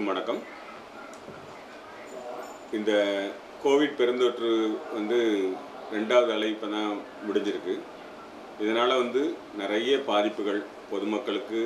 அனைவருக்கும் வணக்கம் இந்த கோவிட் பெருந்தொற்று வந்து ரெண்டாவது அலை இப்போ தான் முடிஞ்சிருக்கு இதனால் வந்து நிறைய பாதிப்புகள் பொதுமக்களுக்கு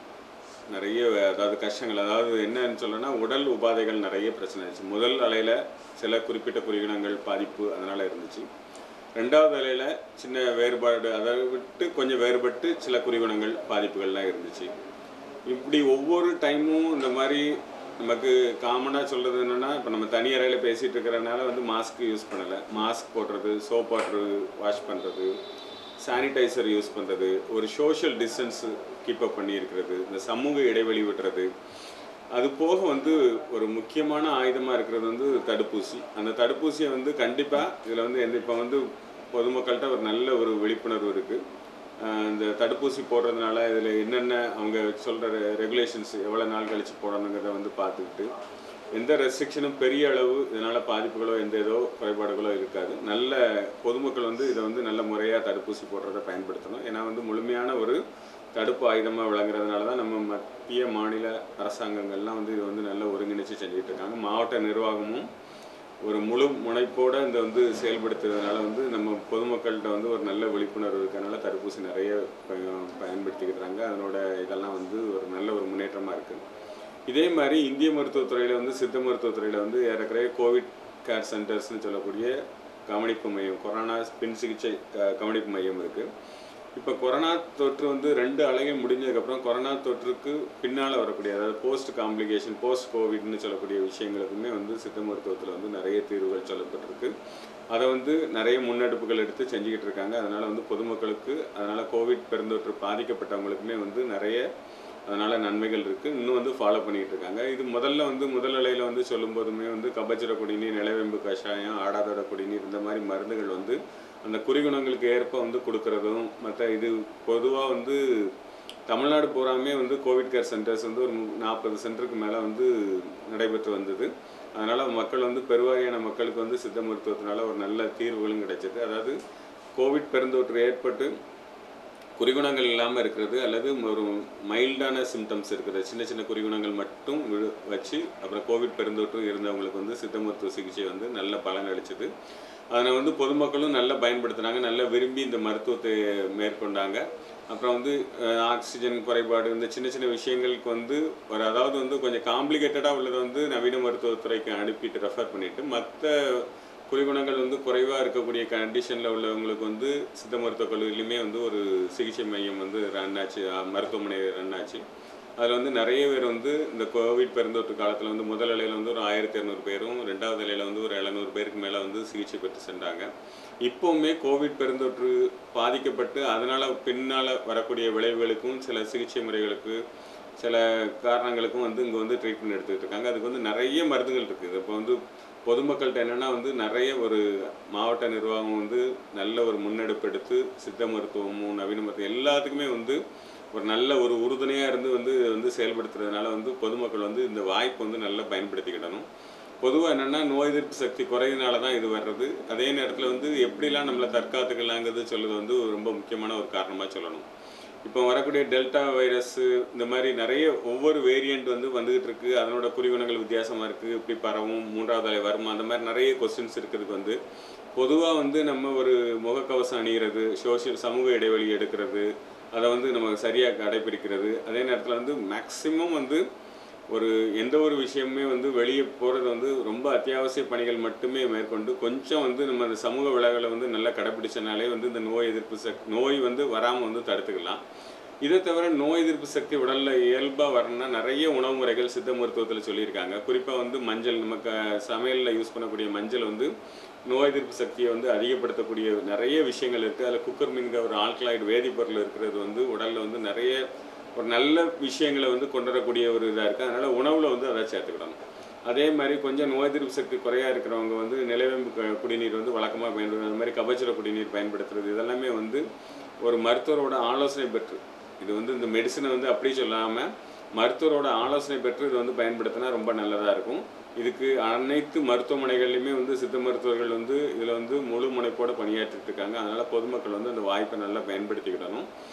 நிறைய அதாவது கஷ்டங்கள் அதாவது என்னன்னு சொல்லணும்னா உடல் உபாதைகள் நிறைய பிரச்சனை இருந்துச்சு முதல் அலையில் சில குறிப்பிட்ட குறியினங்கள் பாதிப்பு அதனால் இருந்துச்சு ரெண்டாவது அலையில் சின்ன வேறுபாடு அதை விட்டு கொஞ்சம் வேறுபட்டு சில குறிகுணங்கள் பாதிப்புகள்லாம் இருந்துச்சு இப்படி ஒவ்வொரு டைமும் இந்த மாதிரி நமக்கு காமனாக சொல்கிறது என்னென்னா இப்போ நம்ம தனி அறையில் பேசிகிட்டு இருக்கிறனால வந்து மாஸ்க் யூஸ் பண்ணலை மாஸ்க் போடுறது சோப் வாட்டர் வாஷ் பண்ணுறது சானிடைசர் யூஸ் பண்ணுறது ஒரு சோஷியல் டிஸ்டன்ஸ் கீப் அப் பண்ணி இருக்கிறது இந்த சமூக இடைவெளி விட்டுறது அது போக வந்து ஒரு முக்கியமான ஆயுதமாக இருக்கிறது வந்து தடுப்பூசி அந்த தடுப்பூசியை வந்து கண்டிப்பாக இதில் வந்து எந்த இப்போ வந்து பொதுமக்கள்கிட்ட ஒரு நல்ல ஒரு விழிப்புணர்வு இருக்குது இந்த தடுப்பூசி போடுறதுனால இதில் என்னென்ன அவங்க சொல்கிற ரெகுலேஷன்ஸ் எவ்வளோ நாள் கழித்து போடணுங்கிறத வந்து பார்த்துக்கிட்டு எந்த ரெஸ்ட்ரிக்ஷனும் பெரிய அளவு இதனால் பாதிப்புகளோ எந்த ஏதோ குறைபாடுகளோ இருக்காது நல்ல பொதுமக்கள் வந்து இதை வந்து நல்ல முறையாக தடுப்பூசி போடுறதை பயன்படுத்தணும் ஏன்னா வந்து முழுமையான ஒரு தடுப்பு ஆயுதமாக விளங்குறதுனால தான் நம்ம மத்திய மாநில அரசாங்கங்கள்லாம் வந்து இதை வந்து நல்லா ஒருங்கிணைச்சு செஞ்சுட்டு இருக்காங்க மாவட்ட நிர்வாகமும் ஒரு முழு முனைப்போடு இந்த வந்து செயல்படுத்துறதுனால வந்து நம்ம பொதுமக்கள்கிட்ட வந்து ஒரு நல்ல விழிப்புணர்வு இருக்கனால தடுப்பூசி நிறைய பய- பயன்படுத்திக்கிறாங்க அதனோட இதெல்லாம் வந்து ஒரு நல்ல ஒரு முன்னேற்றமாக இருக்குது இதே மாதிரி இந்திய மருத்துவத்துறையில் வந்து சித்த மருத்துவத்துறையில் வந்து ஏறக்குறைய கோவிட் கேர் சென்டர்ஸ்னு சொல்லக்கூடிய கவனிப்பு மையம் கொரோனா பின் சிகிச்சை க- கவனிப்பு மையம் இருக்குது இப்போ கொரோனா தொற்று வந்து ரெண்டு அலைகள் முடிஞ்சதுக்கப்புறம் கொரோனா தொற்றுக்கு பின்னால் வரக்கூடிய அதாவது போஸ்ட் காம்ப்ளிகேஷன் போஸ்ட் கோவிட்னு சொல்லக்கூடிய விஷயங்களுக்குமே வந்து சித்த மருத்துவத்தில் வந்து நிறைய தீர்வுகள் சொல்லப்பட்டிருக்கு அதை வந்து நிறைய முன்னெடுப்புகள் எடுத்து செஞ்சுக்கிட்டு இருக்காங்க அதனால் வந்து பொதுமக்களுக்கு அதனால் கோவிட் பெருந்தொற்று பாதிக்கப்பட்டவங்களுக்குமே வந்து நிறைய அதனால் நன்மைகள் இருக்குது இன்னும் வந்து ஃபாலோ பண்ணிகிட்டு இருக்காங்க இது முதல்ல வந்து முதல் அலையில் வந்து சொல்லும்போதுமே வந்து கபச்சுர குடிநீர் நிலவேம்பு கஷாயம் ஆடாதோட குடிநீர் இந்த மாதிரி மருந்துகள் வந்து அந்த குறிகுணங்களுக்கு ஏற்ப வந்து கொடுக்கறதும் மற்ற இது பொதுவாக வந்து தமிழ்நாடு பூராமே வந்து கோவிட் கேர் சென்டர்ஸ் வந்து ஒரு நாற்பது சென்டருக்கு மேலே வந்து நடைபெற்று வந்தது அதனால் மக்கள் வந்து பெருவாரியான மக்களுக்கு வந்து சித்த மருத்துவத்தினால ஒரு நல்ல தீர்வுகளும் கிடைச்சது அதாவது கோவிட் பெருந்தொற்று ஏற்பட்டு குறிகுணங்கள் இல்லாமல் இருக்கிறது அல்லது ஒரு மைல்டான சிம்டம்ஸ் இருக்கிறது சின்ன சின்ன குறிகுணங்கள் மட்டும் விழு வச்சு அப்புறம் கோவிட் பெருந்தொற்று இருந்தவங்களுக்கு வந்து சித்த மருத்துவ சிகிச்சை வந்து நல்ல பலன் அளிச்சது அதனை வந்து பொதுமக்களும் நல்லா பயன்படுத்தினாங்க நல்லா விரும்பி இந்த மருத்துவத்தை மேற்கொண்டாங்க அப்புறம் வந்து அஹ், ஆக்சிஜன் குறைபாடு இந்த சின்ன சின்ன விஷயங்களுக்கு வந்து ஒரு அதாவது வந்து கொஞ்சம் காம்ப்ளிகேட்டடாக உள்ளதை வந்து நவீன மருத்துவத்துறைக்கு அனுப்பிட்டு ரெஃபர் பண்ணிட்டு மற்ற குறிகுணங்கள் வந்து குறைவாக இருக்கக்கூடிய கண்டிஷனில் உள்ளவங்களுக்கு வந்து சித்த மருத்துவக் கல்லூரியிலுமே வந்து ஒரு சிகிச்சை மையம் வந்து ரன் ஆச்சு அஹ், மருத்துவமனை ரன் ஆச்சு அதில் வந்து நிறைய பேர் வந்து இந்த கோவிட் பெருந்தொற்று காலத்தில் வந்து முதல் அலையில் வந்து ஒரு ஆயிரத்தி இரநூறு பேரும் ரெண்டாவது அலையில் வந்து ஒரு எழுநூறு பேருக்கு மேலே வந்து சிகிச்சை பெற்று சென்றாங்க இப்போவுமே கோவிட் பெருந்தொற்று பாதிக்கப்பட்டு அதனால் பின்னால் வரக்கூடிய விளைவுகளுக்கும் சில சிகிச்சை முறைகளுக்கு சில காரணங்களுக்கும் வந்து இங்கே வந்து ட்ரீட்மெண்ட் எடுத்துக்கிட்டு இருக்காங்க அதுக்கு வந்து நிறைய மருந்துகள் இருக்குது இப்போ வந்து பொதுமக்கள்கிட்ட என்னென்னா வந்து நிறைய ஒரு மாவட்ட நிர்வாகம் வந்து நல்ல ஒரு முன்னெடுப்பு எடுத்து சித்த மருத்துவமும் நவீன மருத்துவம் எல்லாத்துக்குமே வந்து ஒரு நல்ல ஒரு உறுதுணையாக இருந்து வந்து இதை வந்து செயல்படுத்துறதுனால வந்து பொதுமக்கள் வந்து இந்த வாய்ப்பு வந்து நல்லா பயன்படுத்திக்கிடணும் பொதுவாக என்னென்னா நோய் எதிர்ப்பு சக்தி குறையினால தான் இது வர்றது அதே நேரத்தில் வந்து எப்படிலாம் நம்மளை தற்காத்துக்கலாங்கிறது சொல்லுது வந்து ரொம்ப முக்கியமான ஒரு காரணமாக சொல்லணும் இப்போ வரக்கூடிய டெல்டா வைரஸ் இந்த மாதிரி நிறைய ஒவ்வொரு வேரியண்ட் வந்து வந்துகிட்டு இருக்கு அதனோட குறிகுணங்கள் வித்தியாசமாக இருக்குது இப்படி பரவும் மூன்றாவது அலை வருமா அந்த மாதிரி நிறைய கொஸ்டின்ஸ் இருக்கிறதுக்கு வந்து பொதுவாக வந்து நம்ம ஒரு முகக்கவசம் அணிகிறது சோஷியல் சமூக இடைவெளி எடுக்கிறது அதை வந்து நம்ம சரியாக கடைபிடிக்கிறது அதே நேரத்தில் வந்து மேக்ஸிமம் வந்து ஒரு எந்த ஒரு விஷயமுமே வந்து வெளியே போகிறது வந்து ரொம்ப அத்தியாவசிய பணிகள் மட்டுமே மேற்கொண்டு கொஞ்சம் வந்து நம்ம அந்த சமூக விலகலை வந்து நல்லா கடைப்பிடிச்சனாலே வந்து இந்த நோய் எதிர்ப்பு சக் நோய் வந்து வராமல் வந்து தடுத்துக்கலாம் இதை தவிர நோய் எதிர்ப்பு சக்தி உடலில் இயல்பாக வரணும்னா நிறைய உணவு முறைகள் சித்த மருத்துவத்தில் சொல்லியிருக்காங்க குறிப்பாக வந்து மஞ்சள் நமக்கு சமையலில் யூஸ் பண்ணக்கூடிய மஞ்சள் வந்து நோய் எதிர்ப்பு சக்தியை வந்து அதிகப்படுத்தக்கூடிய நிறைய விஷயங்கள் இருக்குது அதில் குக்கர் மீன்கிற ஒரு ஆல்கலாய்டு வேதிப்பொருள் இருக்கிறது வந்து உடலில் வந்து நிறைய ஒரு நல்ல விஷயங்களை வந்து கொண்டு வரக்கூடிய ஒரு இதாக இருக்குது அதனால் உணவில் வந்து அதை சேர்த்துக்கிடணும் அதே மாதிரி கொஞ்சம் நோய் எதிர்ப்பு சக்தி குறையாக இருக்கிறவங்க வந்து நிலவேம்பு க- குடிநீர் வந்து வழக்கமாக பயன்படுத்துறது அந்த மாதிரி கபச்சுர குடிநீர் பயன்படுத்துறது இதெல்லாமே வந்து ஒரு மருத்துவரோட ஆலோசனை பெற்று இது வந்து இந்த மெடிசனை வந்து அப்படி சொல்லாமல் மருத்துவரோட ஆலோசனை பெற்று இது வந்து பயன்படுத்தினா ரொம்ப நல்லதாக இருக்கும் இதுக்கு அனைத்து மருத்துவமனைகள்லையுமே வந்து சித்த மருத்துவர்கள் வந்து இதில் வந்து முழு முனைப்போடு பணியாற்றிட்டு இருக்காங்க அதனால் பொதுமக்கள் வந்து அந்த வாய்ப்பை நல்லா பயன்படுத்திக்கிடணும்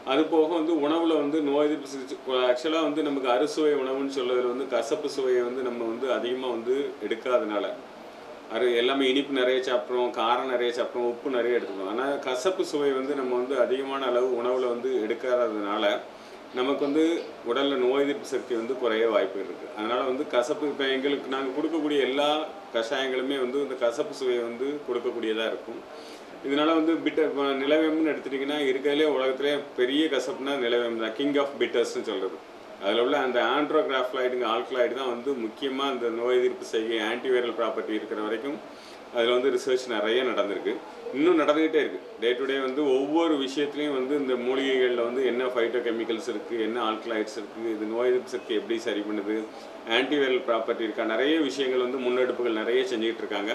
அது போக வந்து உணவில் வந்து நோய் எதிர்ப்பு சிகிச்சை ஆக்சுவலாக வந்து நமக்கு அறுசுவை உணவுன்னு சொல்றதுல வந்து கசப்பு சுவையை வந்து நம்ம வந்து அதிகமாக வந்து எடுக்காதனால அது எல்லாமே இனிப்பு நிறைய சாப்பிட்றோம் காரம் நிறைய சாப்பிட்றோம் உப்பு நிறைய எடுத்துக்கிறோம் ஆனால் கசப்பு சுவை வந்து நம்ம வந்து அதிகமான அளவு உணவில் வந்து எடுக்காததுனால நமக்கு வந்து உடலில் நோய் எதிர்ப்பு சக்தி வந்து குறைய வாய்ப்பு இருக்குது அதனால் வந்து கசப்பு இப்போ எங்களுக்கு நாங்கள் கொடுக்கக்கூடிய எல்லா கஷாயங்களுமே வந்து இந்த கசப்பு சுவையை வந்து கொடுக்கக்கூடியதாக இருக்கும் இதனால வந்து பிட்டர் இப்போ நிலவேம்புன்னு எடுத்துட்டிங்கன்னா இருக்கிறதுலே உலகத்திலே பெரிய கசப்புனா நிலவேம்பு தான் கிங் ஆஃப் பிட்டர்ஸ்னு சொல்கிறது அதில் உள்ள அந்த ஆண்ட்ரோகிராஃப்லாய்டுங்க ஆல்கலாய்டு தான் வந்து முக்கியமாக அந்த நோய் எதிர்ப்பு செய்கை ஆன்டிவைரல் ப்ராப்பர்ட்டி இருக்கிற வரைக்கும் அதில் வந்து ரிசர்ச் நிறைய நடந்திருக்கு இன்னும் நடந்துக்கிட்டே இருக்குது டே டு டே வந்து ஒவ்வொரு விஷயத்துலையும் வந்து இந்த மூலிகைகளில் வந்து என்ன ஃபைட்டோ கெமிக்கல்ஸ் இருக்குது என்ன ஆல்கலாய்ட்ஸ் இருக்குது இது நோய் எதிர்ப்பு சக்தி எப்படி சரி பண்ணுது ஆன்டிவைரல் ப்ராப்பர்ட்டி இருக்கா நிறைய விஷயங்கள் வந்து முன்னெடுப்புகள் நிறைய செஞ்சுக்கிட்டு இருக்காங்க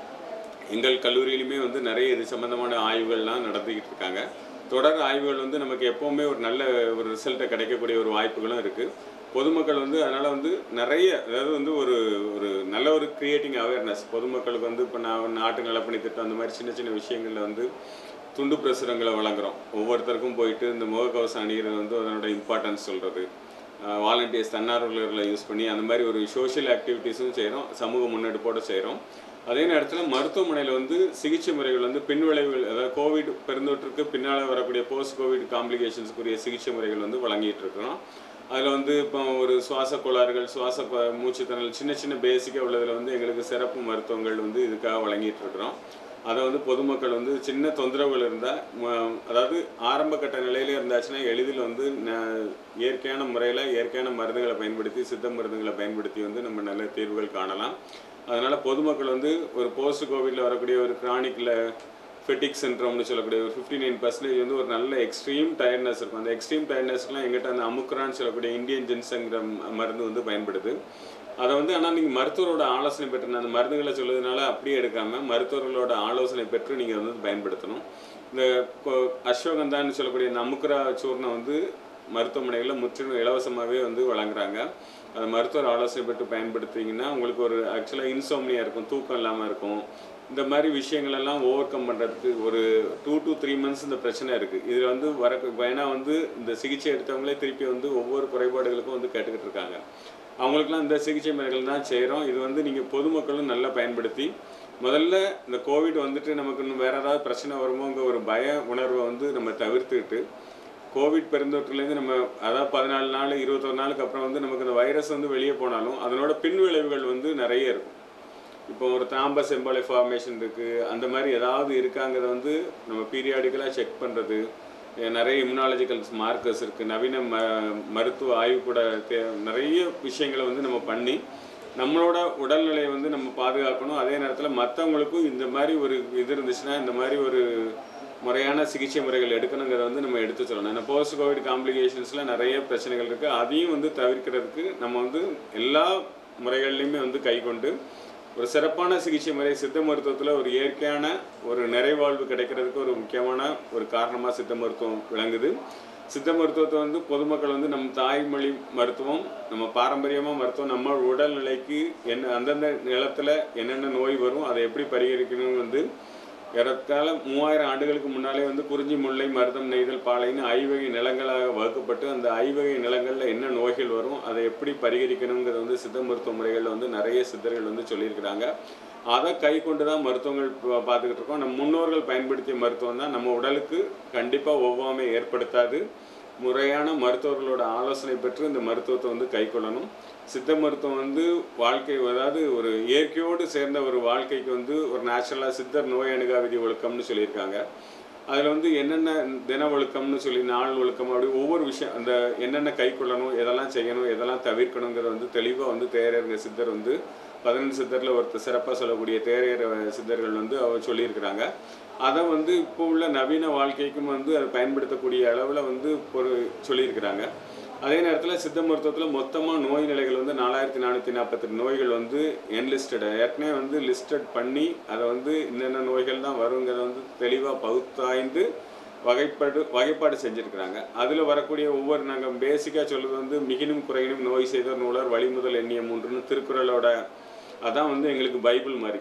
எங்கள் கல்லூரியிலுமே வந்து நிறைய இது சம்மந்தமான ஆய்வுகள்லாம் நடத்திக்கிட்டு இருக்காங்க தொடர் ஆய்வுகள் வந்து நமக்கு எப்போவுமே ஒரு நல்ல ஒரு ரிசல்ட்டை கிடைக்கக்கூடிய ஒரு வாய்ப்புகளும் இருக்குது பொதுமக்கள் வந்து அதனால் வந்து நிறைய அதாவது வந்து ஒரு ஒரு நல்ல ஒரு கிரியேட்டிங் அவேர்னஸ் பொதுமக்களுக்கு வந்து இப்போ நான் நாட்டு நலப்பணி திட்டம் அந்த மாதிரி சின்ன சின்ன விஷயங்களில் வந்து துண்டு பிரசுரங்களை வழங்குறோம் ஒவ்வொருத்தருக்கும் போயிட்டு இந்த முகக்கவசம் அணிகிறது வந்து அதனோட இம்பார்ட்டன்ஸ் சொல்கிறது வாலண்டியர்ஸ் தன்னார்வலர்களை யூஸ் பண்ணி அந்த மாதிரி ஒரு சோஷியல் ஆக்டிவிட்டீஸும் செய்கிறோம் சமூக முன்னெடுப்போடு செய்கிறோம் அதே நேரத்தில் மருத்துவமனையில் வந்து சிகிச்சை முறைகள் வந்து பின்விளைவுகள் அதாவது கோவிட் பெருந்தொற்றுக்கு பின்னால் வரக்கூடிய போஸ்ட் கோவிட் காம்ப்ளிகேஷன்ஸ்க்குரிய சிகிச்சை முறைகள் வந்து வழங்கிட்டு இருக்கிறோம் அதில் வந்து இப்போ ஒரு சுவாச கோளாறுகள் சுவாச கோ- மூச்சுத்திணறல் சின்ன சின்ன பேசிக்காக உள்ளதில் வந்து எங்களுக்கு சிறப்பு மருத்துவங்கள் வந்து இதுக்காக வழங்கிட்டு இருக்கிறோம் அதை வந்து பொதுமக்கள் வந்து சின்ன தொந்தரவுகள் இருந்தால் அதாவது ஆரம்ப கட்ட நிலையில இருந்தாச்சுன்னா எளிதில் வந்து ந- இயற்கையான முறையில் இயற்கையான மருந்துகளை பயன்படுத்தி சித்த மருந்துகளை பயன்படுத்தி வந்து நம்ம நல்ல தீர்வுகள் காணலாம் அதனால் பொதுமக்கள் வந்து ஒரு போஸ்ட் கோவிடில் வரக்கூடிய ஒரு கிரானிக்கில் ஃபெட்டிக் சின்ட்ரோம்னு சொல்லக்கூடிய ஒரு ஃபிஃப்டி நைன் பர்சன்டேஜ் வந்து ஒரு நல்ல எக்ஸ்ட்ரீம் டயர்ட்னஸ் இருக்கும் அந்த எக்ஸ்ட்ரீம் டயர்ட்னஸ்க்குலாம் எங்கிட்ட அந்த அமுக்ரான்னு சொல்லக்கூடிய இந்தியன் ஜென்ஸுங்கிற ம- மருந்து வந்து பயன்படுது அதை வந்து ஆனால் நீங்கள் மருத்துவரோட ஆலோசனை பெற்று நான் அந்த மருந்துகளை சொல்லுறதுனால அப்படியே எடுக்காமல் மருத்துவர்களோட ஆலோசனை பெற்று நீங்கள் வந்து பயன்படுத்தணும் இந்த கொ- அஸ்வகந்தான்னு சொல்லக்கூடிய இந்த அமுக்குரா சூர்ணம் வந்து மருத்துவமனைகளில் முற்றிலும் இலவசமாகவே வந்து வழங்குறாங்க அதை மருத்துவர் ஆலோசனை பெற்று பயன்படுத்திங்கன்னா உங்களுக்கு ஒரு ஆக்சுவலாக இன்சோம்னியா இருக்கும் தூக்கம் இல்லாமல் இருக்கும் இந்த மாதிரி விஷயங்கள் எல்லாம் ஓவர் கம் பண்ணுறதுக்கு ஒரு டூ to த்ரீ மந்த்ஸ் இந்த பிரச்சனை இருக்குது இதில் வந்து வர ஏன்னா வந்து இந்த சிகிச்சை எடுத்தவங்களே திருப்பி வந்து ஒவ்வொரு குறைபாடுகளுக்கும் வந்து கேட்டுக்கிட்டு இருக்காங்க அவங்களுக்குலாம் இந்த சிகிச்சை முறைகள் தான் செய்கிறோம் இது வந்து நீங்கள் பொதுமக்களும் நல்லா பயன்படுத்தி முதல்ல இந்த கோவிட் வந்துட்டு நமக்கு இன்னும் வேறு ஏதாவது பிரச்சனை வருமோங்கிற ஒரு பய உணர்வை வந்து நம்ம தவிர்த்துக்கிட்டு கோவிட் பெருந்தொற்றுலேருந்து நம்ம அதாவது பதினாலு நாள் இருபத்தொரு நாளுக்கு அப்புறம் வந்து நமக்கு இந்த வைரஸ் வந்து வெளியே போனாலும் அதனோட பின்விளைவுகள் வந்து நிறைய இருக்கும் இப்போ ஒரு தாம்பஸ் எம்பாலை ஃபார்மேஷன் இருக்குது அந்த மாதிரி ஏதாவது இருக்காங்கிறத வந்து நம்ம பீரியாடிக்கலாக செக் பண்ணுறது நிறைய இம்யூனாலஜிக்கல் மார்க்கர்ஸ் இருக்குது நவீன ம மருத்துவ ஆய்வு கூட தே நிறைய விஷயங்களை வந்து நம்ம பண்ணி நம்மளோட உடல்நிலையை வந்து நம்ம பாதுகாக்கணும் அதே நேரத்தில் மற்றவங்களுக்கும் இந்த மாதிரி ஒரு இது இருந்துச்சுன்னா இந்த மாதிரி ஒரு முறையான சிகிச்சை முறைகள் எடுக்கணுங்கிறத வந்து நம்ம எடுத்து சொல்லணும் ஏன்னா போஸ்ட் கோவிட் காம்ப்ளிகேஷன்ஸில் நிறைய பிரச்சனைகள் இருக்குது அதையும் வந்து தவிர்க்கிறதுக்கு நம்ம வந்து எல்லா முறைகள்லையுமே வந்து கை கொண்டு ஒரு சிறப்பான சிகிச்சை முறை சித்த மருத்துவத்தில் ஒரு இயற்கையான ஒரு நிறைவாழ்வு கிடைக்கிறதுக்கு ஒரு முக்கியமான ஒரு காரணமாக சித்த மருத்துவம் விளங்குது சித்த மருத்துவத்தை வந்து பொதுமக்கள் வந்து நம்ம தாய்மொழி மருத்துவம் நம்ம பாரம்பரியமாக மருத்துவம் நம்ம உடல்நிலைக்கு என்ன அந்தந்த நிலத்தில் என்னென்ன நோய் வரும் அதை எப்படி பரிகரிக்கணும்னு வந்து ஏறத்தாழ மூவாயிரம் ஆண்டுகளுக்கு முன்னாலே வந்து குறிஞ்சி முல்லை மருதம் நெய்தல் பாலைன்னு ஐவகை நிலங்களாக வகுக்கப்பட்டு அந்த ஐவகை நிலங்களில் என்ன நோய்கள் வரும் அதை எப்படி பரிகரிக்கணுங்கிறது வந்து சித்த மருத்துவ முறைகளில் வந்து நிறைய சித்தர்கள் வந்து சொல்லியிருக்கிறாங்க அதை கை கொண்டு தான் மருத்துவங்கள் பா- பார்த்துக்கிட்டு இருக்கோம் நம்ம முன்னோர்கள் பயன்படுத்திய மருத்துவம் தான் நம்ம உடலுக்கு கண்டிப்பாக ஒவ்வாமை ஏற்படுத்தாது முறையான மருத்துவர்களோட ஆலோசனை பெற்று இந்த மருத்துவத்தை வந்து கை கொள்ளணும் சித்த மருத்துவம் வந்து வாழ்க்கை அதாவது ஒரு இயற்கையோடு சேர்ந்த ஒரு வாழ்க்கைக்கு வந்து ஒரு நேச்சுரலாக சித்தர் நோய் அணுகா விதி ஒழுக்கம்னு சொல்லியிருக்காங்க அதில் வந்து என்னென்ன தின ஒழுக்கம்னு சொல்லி நாள் ஒழுக்கம் அப்படி ஒவ்வொரு விஷயம் அந்த என்னென்ன கை கொள்ளணும் எதெல்லாம் செய்யணும் எதெல்லாம் தவிர்க்கணுங்கிறத வந்து தெளிவாக வந்து தேரருங்க சித்தர் வந்து பதினெண்டு சித்தரில் ஒருத்தர் சிறப்பாக சொல்லக்கூடிய தேரையர் சித்தர்கள் வந்து அவர் சொல்லியிருக்கிறாங்க அதை வந்து இப்போ உள்ள நவீன வாழ்க்கைக்கும் வந்து அதை பயன்படுத்தக்கூடிய அளவில் வந்து ஒரு சொல்லியிருக்கிறாங்க அதே நேரத்தில் சித்த மருத்துவத்தில் மொத்தமாக நோய் நிலைகள் வந்து நாலாயிரத்தி நானூற்றி நாற்பத்தெட்டு நோய்கள் வந்து என்லிஸ்டட் ஏற்கனவே வந்து லிஸ்டட் பண்ணி அதை வந்து என்னென்ன நோய்கள் தான் வருங்கிறத வந்து தெளிவாக பகுத்தாய்ந்து வகைப்பாடு வகைப்பாடு செஞ்சுருக்கிறாங்க அதில் வரக்கூடிய ஒவ்வொரு நாங்கள் பேசிக்காக சொல்றது வந்து மிகினும் குறையினும் நோய் செய்தோர் நூலர் வழிமுதல் எண்ணிய மூன்றுன்னு திருக்குறளோட அதான் வந்து எங்களுக்கு பைபிள் மாதிரி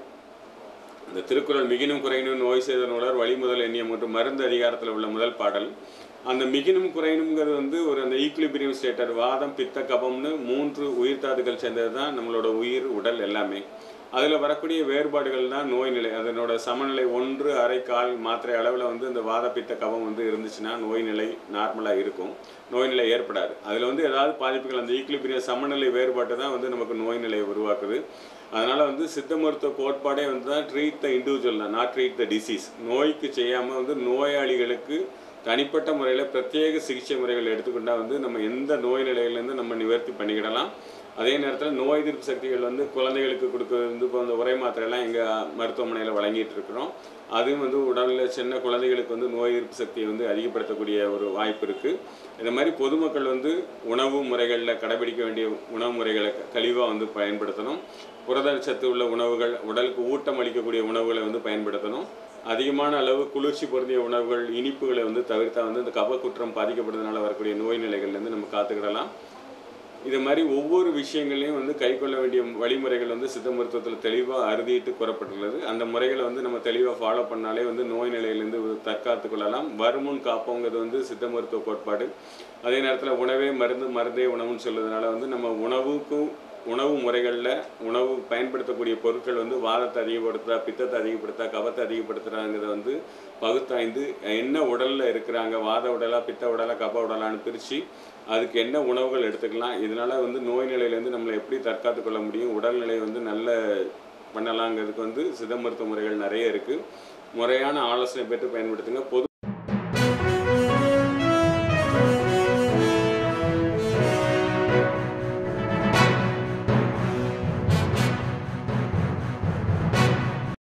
இந்த திருக்குறள் மிகினும் குறையினும் நோய் செய்த நூலர் வழிமுதல் எண்ணிய மூன்று மருந்து அதிகாரத்தில் உள்ள முதல் பாடல் அந்த மிகினும் குறையணுங்கிறது வந்து ஒரு அந்த ஈக்குலிபிரியம் ஸ்டேட்டர் வாதம் பித்த கபம்னு மூன்று உயிர் தாதுக்கள் சேர்ந்தது தான் நம்மளோட உயிர் உடல் எல்லாமே அதில் வரக்கூடிய வேறுபாடுகள் தான் நோய் நிலை அதனோட சமநிலை ஒன்று அரை கால் மாத்திரை அளவில் வந்து இந்த வாத பித்த கபம் வந்து இருந்துச்சுன்னா நோய் நிலை நார்மலாக இருக்கும் நோய் நிலை ஏற்படாது அதில் வந்து ஏதாவது பாதிப்புகள் அந்த ஈக்குலிபிரியம் சமநிலை வேறுபாட்டு தான் வந்து நமக்கு நோய் நிலையை உருவாக்குது அதனால் வந்து சித்த மருத்துவ கோட்பாடே வந்து தான் ட்ரீட் த இண்டிவிஜுவல் தான் நாட் ட்ரீட் த டிசீஸ் நோய்க்கு செய்யாமல் வந்து நோயாளிகளுக்கு தனிப்பட்ட முறையில் பிரத்யேக சிகிச்சை முறைகள் எடுத்துக்கொண்டால் வந்து நம்ம எந்த நோய் நிலையிலேருந்து நம்ம நிவர்த்தி பண்ணிக்கிடலாம் அதே நேரத்தில் நோய் எதிர்ப்பு சக்திகள் வந்து குழந்தைகளுக்கு கொடுக்கறது வந்து இப்போ இந்த உரை மாத்திரையெல்லாம் எங்கள் மருத்துவமனையில் வழங்கிட்டு இருக்கிறோம் அதுவும் வந்து உடலில் சின்ன குழந்தைகளுக்கு வந்து நோய் எதிர்ப்பு சக்தியை வந்து அதிகப்படுத்தக்கூடிய ஒரு வாய்ப்பு இருக்குது இந்த மாதிரி பொதுமக்கள் வந்து உணவு முறைகளில் கடைபிடிக்க வேண்டிய உணவு முறைகளை கழிவாக வந்து பயன்படுத்தணும் புரதச்சத்து உள்ள உணவுகள் உடலுக்கு ஊட்டம் அளிக்கக்கூடிய உணவுகளை வந்து பயன்படுத்தணும் அதிகமான அளவு குளிர்ச்சி பொருந்திய உணவுகள் இனிப்புகளை வந்து தவிர்த்தா வந்து இந்த கபக்குற்றம் பாதிக்கப்படுறதுனால வரக்கூடிய நோய் நிலைகள்லேருந்து நம்ம காத்துக்கிடலாம் இது மாதிரி ஒவ்வொரு விஷயங்களையும் வந்து கை கொள்ள வேண்டிய வழிமுறைகள் வந்து சித்த மருத்துவத்தில் தெளிவாக அறுதிட்டு கூறப்பட்டுள்ளது அந்த முறைகளை வந்து நம்ம தெளிவாக ஃபாலோ பண்ணாலே வந்து நோய் நிலையிலேருந்து தற்காத்து கொள்ளலாம் வருமுன் காப்போங்கிறது வந்து சித்த மருத்துவ கோட்பாடு அதே நேரத்தில் உணவே மருந்து மருந்தே உணவுன்னு சொல்லுறதுனால வந்து நம்ம உணவுக்கும் உணவு முறைகளில் உணவு பயன்படுத்தக்கூடிய பொருட்கள் வந்து வாதத்தை அதிகப்படுத்துதா பித்தத்தை அதிகப்படுத்தா கபத்தை அதிகப்படுத்துகிறாங்கிறத வந்து பகுத்தாய்ந்து என்ன உடலில் இருக்கிறாங்க வாத உடலா பித்த உடலா கப உடலான்னு பிரித்து அதுக்கு என்ன உணவுகள் எடுத்துக்கலாம் இதனால் வந்து நோய் நிலையிலேருந்து நம்மளை எப்படி தற்காத்து கொள்ள முடியும் உடல்நிலை வந்து நல்ல பண்ணலாங்கிறதுக்கு வந்து சித்த மருத்துவ முறைகள் நிறைய இருக்குது முறையான ஆலோசனை பெற்று பயன்படுத்துங்க பொது